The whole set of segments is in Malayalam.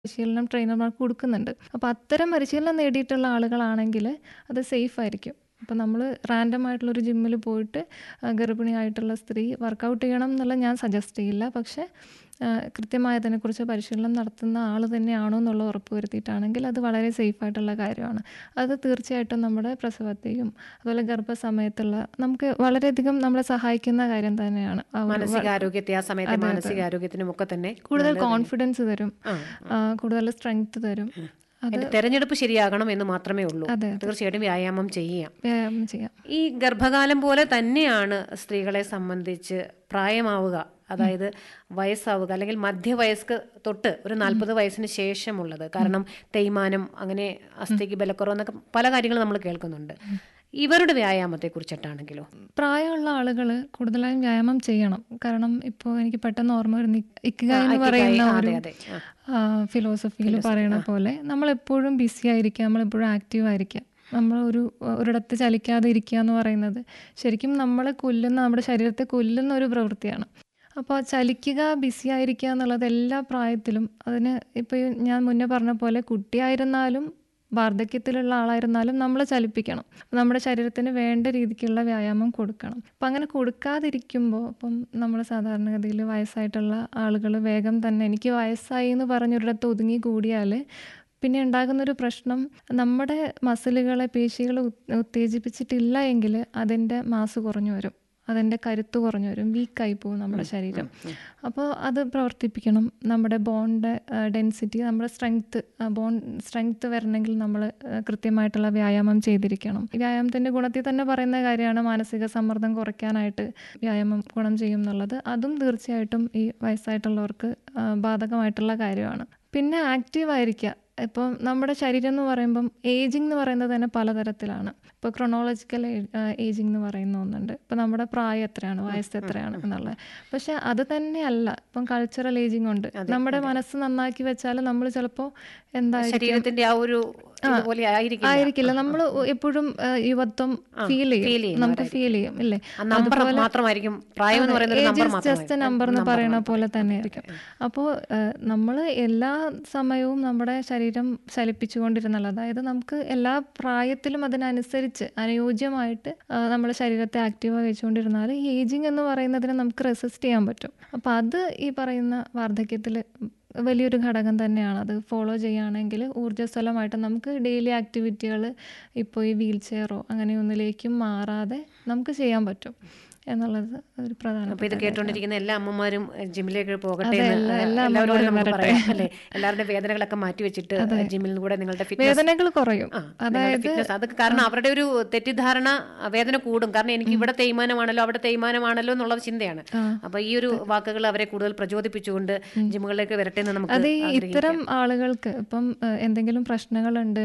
പരിശീലനം ട്രെയിനർമാർക്ക് കൊടുക്കുന്നുണ്ട്. അപ്പോൾ അത്തരം പരിശീലനം നേടിയിട്ടുള്ള ആളുകളാണെങ്കിൽ അത് സേഫ് ആയിരിക്കും. അപ്പോൾ നമ്മൾ റാൻഡം ആയിട്ടുള്ള ഒരു ജിമ്മിൽ പോയിട്ട് ആഹ് ഗർഭിണിയായിട്ടുള്ള സ്ത്രീ വർക്കൗട്ട് ചെയ്യണം എന്നുള്ള ഞാൻ സജസ്റ്റ് ചെയ്യില്ല. പക്ഷേ ആഹ് കൃത്യമായി അതിനെക്കുറിച്ച് പരിശീലനം നടത്തുന്ന ആൾ തന്നെയാണോ എന്നുള്ളത് ഉറപ്പ് വരുത്തിയിട്ടാണെങ്കിൽ അത് വളരെ സേഫ് ആയിട്ടുള്ള കാര്യമാണ്. അത് തീർച്ചയായിട്ടും നമ്മുടെ പ്രസവത്തെയും അതുപോലെ ഗർഭസമയത്തുള്ള നമുക്ക് വളരെയധികം നമ്മളെ സഹായിക്കുന്ന കാര്യം തന്നെയാണ്. ആ ഒരു വ മാനസികാരോഗ്യത്തെ ആ സമയത്തെ അതെ, അതെ. മാനസികാരോഗ്യത്തിനും ഒക്കെ തന്നെ കൂടുതൽ നല്ലത് തന്നെ. കോൺഫിഡൻസ് തരും. ആ, ആഹ് കൂടുതൽ സ്ട്രെങ്ത് തരും. അത് എന്റെ തെരഞ്ഞെടുപ്പ് ശരിയാകണം എന്ന് മാത്രമേ ഉള്ളൂ അതെ, അതെ. തീർച്ചയായിട്ടും വ്യായാമം ചെയ്യാം വ്യായാമം ചെയ്യാം. ഈ ഗർഭകാലം പോലെ തന്നെയാണ് സ്ത്രീകളെ സംബന്ധിച്ച് പ്രായമാവുക അതായത് വയസ്സാവുക അല്ലെങ്കിൽ മധ്യവയസ്ക് തൊട്ട് ഒരു നാൽപ്പത് വയസ്സിന് ശേഷമുള്ളത് കാരണം തേയ്മാനം അങ്ങനെ അസ്ഥിക്ക് ബലക്കുറവ് എന്നൊക്കെ പല കാര്യങ്ങളും നമ്മൾ കേൾക്കുന്നുണ്ട് ഇവരുടെ വ്യായാമത്തെ കുറിച്ചിട്ടാണെങ്കിലോ പ്രായമുള്ള ആളുകൾ കൂടുതലായും വ്യായാമം ചെയ്യണം. കാരണം ഇപ്പോൾ എനിക്ക് പെട്ടെന്ന് ഓർമ്മ വരുന്ന ഇക്കിഗായ് എന്ന് ഇക്കിഗായ്, പറയുന്ന ആ, ഒരു അതെ, അതെ. ആ. ഫിലോസഫിയിൽ പറയണ പോലെ നമ്മളെപ്പോഴും ബിസി ആയിരിക്കുക നമ്മളെപ്പോഴും ആക്റ്റീവ് ആയിരിക്കുക. നമ്മൾ ഒരു ഒരിടത്ത് ചലിക്കാതെ ഇരിക്കുക എന്ന് പറയുന്നത് ശരിക്കും നമ്മളെ കൊല്ലുന്ന നമ്മുടെ ശരീരത്തെ കൊല്ലുന്ന ഒരു പ്രവൃത്തിയാണ്. അപ്പോൾ ചലിക്കുക ബിസി ആയിരിക്കുക എന്നുള്ളത് എല്ലാ പ്രായത്തിലും അതിന് ഇപ്പോൾ ഈ ഞാൻ മുന്നേ പറഞ്ഞ പോലെ കുട്ടിയായിരുന്നാലും വാർദ്ധക്യത്തിലുള്ള ആളായിരുന്നാലും നമ്മളെ ചലിപ്പിക്കണം. നമ്മുടെ ശരീരത്തിന് വേണ്ട രീതിക്കുള്ള വ്യായാമം കൊടുക്കണം. അപ്പം അങ്ങനെ കൊടുക്കാതിരിക്കുമ്പോൾ ഇപ്പം നമ്മൾ സാധാരണഗതിയിൽ വയസ്സായിട്ടുള്ള ആളുകൾ വേഗം തന്നെ എനിക്ക് വയസ്സായി എന്ന് പറഞ്ഞൊരിടത്ത് ഒതുങ്ങി കൂടിയാൽ പിന്നെ ഉണ്ടാകുന്നൊരു പ്രശ്നം നമ്മുടെ മസിലുകളെ പേശികളെ ഉത് ഉത്തേജിപ്പിച്ചിട്ടില്ല എങ്കിൽ അതിൻ്റെ മാസ് കുറഞ്ഞു വരും. അതിൻ്റെ കരുത്ത് കുറഞ്ഞു വരും. വീക്കായി പോകും നമ്മുടെ ശരീരം. അപ്പോൾ അത് പ്രവർത്തിപ്പിക്കണം. നമ്മുടെ ബോണിൻ്റെ ഡെൻസിറ്റി നമ്മുടെ സ്ട്രെങ്ത് ബോൺ സ്ട്രെങ്ത് വരണമെങ്കിൽ നമ്മൾ കൃത്യമായിട്ടുള്ള വ്യായാമം ചെയ്തിരിക്കണം. വ്യായാമത്തിൻ്റെ ഗുണത്തിൽ തന്നെ പറയുന്ന കാര്യമാണ് മാനസിക സമ്മർദ്ദം കുറയ്ക്കാനായിട്ട് വ്യായാമം ഗുണം ചെയ്യും എന്നുള്ളത്. അതും തീർച്ചയായിട്ടും ഈ വയസ്സായിട്ടുള്ളവർക്ക് ബാധകമായിട്ടുള്ള കാര്യമാണ്. പിന്നെ ആക്റ്റീവ് ആയിരിക്കുക. ഇപ്പോൾ നമ്മുടെ ശരീരം എന്ന് പറയുമ്പം ഏജിങ് എന്ന് പറയുന്നത് തന്നെ പലതരത്തിലാണ്. ഇപ്പോൾ ക്രൊണോളജിക്കൽ ഏജിങ് എന്ന് പറയുന്ന ഒന്നുണ്ട്. ഇപ്പോൾ നമ്മുടെ പ്രായം എത്രയാണ് വയസ്സ് എത്രയാണ് എന്നുള്ളത്. പക്ഷേ അത് തന്നെയല്ല ഇപ്പം കൾച്ചറൽ ഏജിങ് ഉണ്ട്. നമ്മുടെ മനസ്സ് നന്നാക്കി വെച്ചാൽ നമ്മൾ ചിലപ്പോൾ എന്തായിരിക്കും ശരീരത്തിന്റെ ആ ഒരു ഇതുപോലെ ആയിരിക്കില്ല ആയിരിക്കില്ല. നമ്മൾ എപ്പോഴും യുവത്വം ഫീൽ ചെയ്യും. നമുക്ക് ഫീൽ ചെയ്യും ഇല്ലേ? ആ നമ്പർ മാത്രമായിരിക്കും പ്രായം എന്ന് പറയുന്നത് നമ്പർ ജസ്റ്റ് നമ്പർ എന്ന് പറയുന്ന പോലെ തന്നെ ആയിരിക്കും. അപ്പോൾ നമ്മൾ എല്ലാ സമയവും നമ്മുടെ ശരീരം ചലിപ്പിച്ചുകൊണ്ടിരുന്നാൽ അതായത് നമുക്ക് എല്ലാ പ്രായത്തിലും അതിനനുസരിച്ച് അനുയോജ്യമായിട്ട് നമ്മുടെ ശരീരത്തെ ആക്റ്റീവായി വെച്ചുകൊണ്ടിരുന്നാൽ ഈ ഏജിങ് എന്ന് പറയുന്നതിനെ നമുക്ക് റെസിസ്റ്റ് ചെയ്യാൻ പറ്റും. അപ്പോൾ അത് ഈ പറയുന്ന വാർദ്ധക്യത്തിൽ വലിയൊരു ഘടകം തന്നെയാണ്. അത് ഫോളോ ചെയ്യുകയാണെങ്കിൽ ഊർജ്ജസ്വലമായിട്ട് നമുക്ക് ഡെയിലി ആക്ടിവിറ്റികൾ ഇപ്പോൾ ഈ വീൽ ചെയറോ അങ്ങനെയൊന്നിലേക്കും മാറാതെ നമുക്ക് ചെയ്യാൻ പറ്റും എന്നുള്ളത് ഒരു പ്രധാനപ്പെട്ട അപ്പൊ ഇത് കേട്ടോണ്ടിരിക്കുന്ന എല്ലാ അമ്മമാരും ജിമ്മിലേക്ക് പോകട്ടെ അതെ, എന്ന് എല്ലാ- എല്ലാ എല്ലാവരോടും അമ്മമാരും നമുക്ക് വരട്ടെ. പറയാം അല്ലെ എല്ലാവരുടെ വേദനകളൊക്കെ മാറ്റി വെച്ചിട്ട് ജിമ്മിൽ കൂടെ നിങ്ങളുടെ ഫിറ്റ്നസ് വേദനകൾ കുറയും. അതായത് അത് കാരണം അവരുടെ ഒരു തെറ്റിദ്ധാരണ വേദന കൂടും കാരണം എനിക്ക് ഇവിടെ തേയ്മാനമാണല്ലോ അവിടെ തേയ്മാനമാണല്ലോ എന്നുള്ള ചിന്തയാണ് അപ്പൊ ഈ ഒരു വാക്കുകൾ അവരെ കൂടുതൽ പ്രചോദിപ്പിച്ചുകൊണ്ട് ജിമ്മുകളിലേക്ക് വരട്ടെ എന്ന് നമുക്ക് അത് ഈ ആഗ്രഹിക്കാം. ഇത്തരം ആളുകൾക്ക് ഇപ്പം ഏഹ്, എന്തെങ്കിലും പ്രശ്നങ്ങളുണ്ട്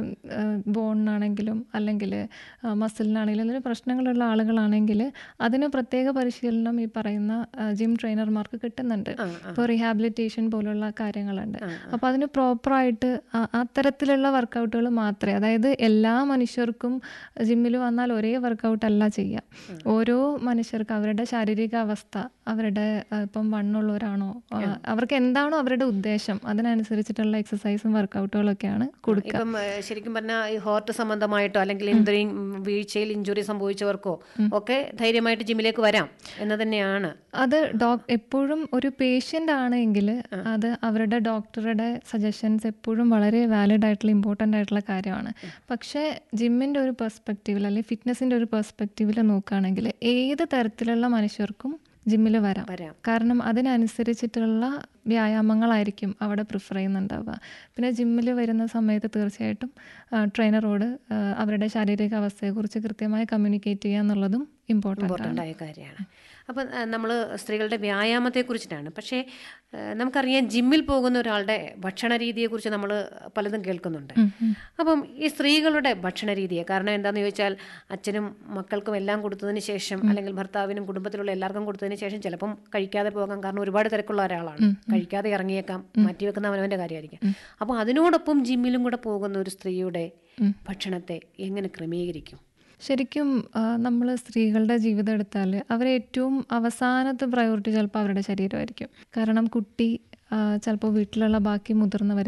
ബോണിനാണെങ്കിലും അല്ലെങ്കിൽ മസിലിനാണെങ്കിലും എന്തെങ്കിലും പ്രശ്നങ്ങളുള്ള ആളുകളാണെങ്കിൽ അതിന് പ്രത്യേക പരിശീലനം ഈ പറയുന്ന ജിം ട്രെയിനർമാർക്ക് കിട്ടുന്നുണ്ട്. ഇപ്പോൾ റീഹാബിലിറ്റേഷൻ പോലുള്ള കാര്യങ്ങളുണ്ട്. അപ്പോൾ അതിന് പ്രോപ്പറായിട്ട് അത്തരത്തിലുള്ള വർക്കൗട്ടുകൾ മാത്രമേ അതായത് എല്ലാ മനുഷ്യർക്കും ജിമ്മിൽ വന്നാൽ ഒരേ വർക്കൗട്ട് അല്ല ചെയ്യുക. ഓരോ മനുഷ്യർക്ക് അവരുടെ ശാരീരിക അവസ്ഥ അവരുടെ ആ, ഇപ്പം വണ്ണുള്ളവരാണോ ആ, അവർക്ക് എന്താണോ അവരുടെ ഉദ്ദേശം അതിനനുസരിച്ചിട്ടുള്ള എക്സസൈസും വർക്കൗട്ടുകളൊക്കെയാണ് കൊടുക്കുക. ഇപ്പം ഏഹ്, ശരിക്കും പറഞ്ഞാൽ ഈ ഹോർട്ട് സംബന്ധമായിട്ടോ അല്ലെങ്കിൽ എന്തെങ്കിലും വീഴ്ചയിൽ ഇഞ്ചുറി സംഭവിച്ചവർക്കോ ഒക്കെ ധൈര്യമായിട്ട് ജിമ്മിലേക്ക് വരാം എന്ന് തന്നെയാണ് അത് ഡോക് എപ്പോഴും ഒരു പേഷ്യൻ്റ് ആണെങ്കിൽ അത് അവരുടെ ഡോക്ടറുടെ സജഷൻസ് എപ്പോഴും വളരെ വാലിഡ് ആയിട്ടുള്ള ഇമ്പോർട്ടൻ്റ് ആയിട്ടുള്ള കാര്യമാണ്. പക്ഷേ ജിമ്മിൻ്റെ ഒരു പെർസ്പെക്റ്റീവിൽ അല്ലെങ്കിൽ ഫിറ്റ്നസിൻ്റെ ഒരു പെർസ്പെക്റ്റീവിൽ നോക്കുകയാണെങ്കിൽ ഏത് തരത്തിലുള്ള മനുഷ്യർക്കും ജിമ്മിൽ വരാം. വരാം കാരണം അതിനനുസരിച്ചിട്ടുള്ള വ്യായാമങ്ങളായിരിക്കും അവിടെ പ്രിഫർ ചെയ്യുന്നുണ്ടാവുക. പിന്നെ ജിമ്മിൽ വരുന്ന സമയത്ത് തീർച്ചയായിട്ടും ട്രെയിനറോട് അവരുടെ ശാരീരിക അവസ്ഥയെക്കുറിച്ച് കൃത്യമായി കമ്മ്യൂണിക്കേറ്റ് ചെയ്യുക എന്നുള്ളതും ഇമ്പോർട്ടൻ്റ് ആണ്. ഇമ്പോർട്ടൻ്റ് ആയ കാര്യമാണ് അപ്പം നമ്മൾ സ്ത്രീകളുടെ വ്യായാമത്തെ കുറിച്ചിട്ടാണ് പക്ഷേ ഏഹ്, നമുക്കറിയാം ജിമ്മിൽ പോകുന്ന ഒരാളുടെ ഭക്ഷണ രീതിയെക്കുറിച്ച് നമ്മൾ പലതും കേൾക്കുന്നുണ്ട് അപ്പം ഈ സ്ത്രീകളുടെ ഭക്ഷണ രീതിയെ കാരണം എന്താണെന്ന് ചോദിച്ചാൽ അച്ഛനും മക്കൾക്കും എല്ലാം കൊടുത്തതിന് ശേഷം അല്ലെങ്കിൽ ഭർത്താവിനും കുടുംബത്തിലുള്ള എല്ലാവർക്കും കൊടുത്തതിന് ശേഷം ചിലപ്പം കഴിക്കാതെ പോകാം കാരണം ഒരുപാട് തിരക്കുള്ള ഒരാളാണ് കഴിക്കാതെ ഇറങ്ങിയേക്കാം മാറ്റിവെക്കുന്ന അവനവൻ്റെ കാര്യമായിരിക്കും അപ്പോൾ അതിനോടൊപ്പം ജിമ്മിലും കൂടെ പോകുന്ന ഒരു സ്ത്രീയുടെ ഭക്ഷണത്തെ എങ്ങനെ ക്രമീകരിക്കും ശരിക്കും നമ്മൾ സ്ത്രീകളുടെ ജീവിതം എടുത്താൽ അവരെ ഏറ്റവും അവസാനത്തെ പ്രയോറിറ്റി ചിലപ്പോൾ അവരുടെ ശരീരമായിരിക്കും. കാരണം കുട്ടി ചിലപ്പോൾ വീട്ടിലുള്ള ബാക്കി മുതിർന്നവർ